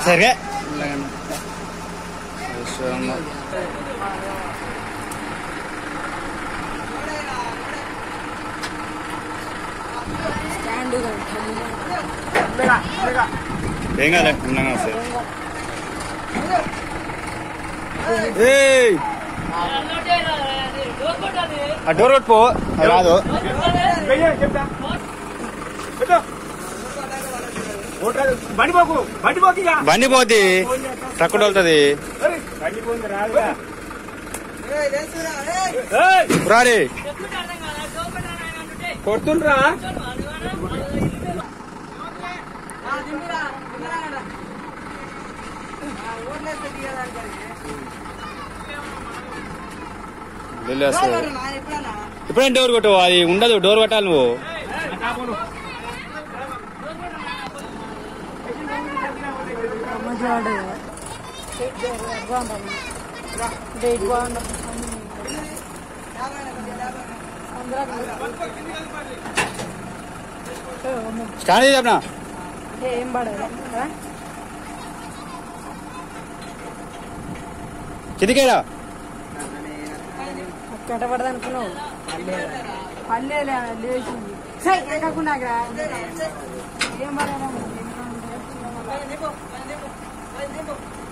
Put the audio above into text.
సరే స్టాండ్ ఏం కాలే ఉన్నాగా వస్తాయి ఏయ్! ఆ డోర్ కొట్టుపో అది రాదు బండి పోకు బండి పోకు ఇక బండి పోద్ది ట్రక్ డోలుతుంది బండి పోయింది రాదుగా రారే కొడుతుండ్రా వెళ్ళేస్తావు ఇప్పుడేం డోర్ కొట్టు అది ఉండదు డోర్ కొట్టాలి నువ్వు మంచిగా ఉంటుంది బాగుంటుంది డేట్ బాగుంటుంది స్టార్ట్ చేసి చెప్పనా ఏం పడదు కిందికేరా కట్ట పడదు అనుకున్నావు పల్లెలే లేచింది సై ఎక్కకుండా ఏం పడదు